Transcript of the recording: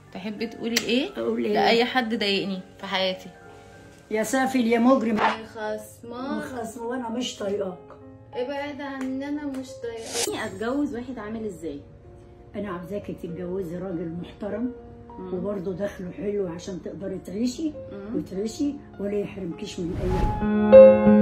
تحبي تقولي ايه أقول إيه؟ لاي حد ضايقني في حياتي يا سافل يا مجرم يا خصمان خصم وانا مش طايقاك ابعد عني انا مش طايقه اتجوز واحد عامل ازاي انا عاوزاكي تتجوزي راجل محترم وبرضه دخله حلو عشان تقدري تعيشي وتعيشي ولا يحرمكيش من اي حاجه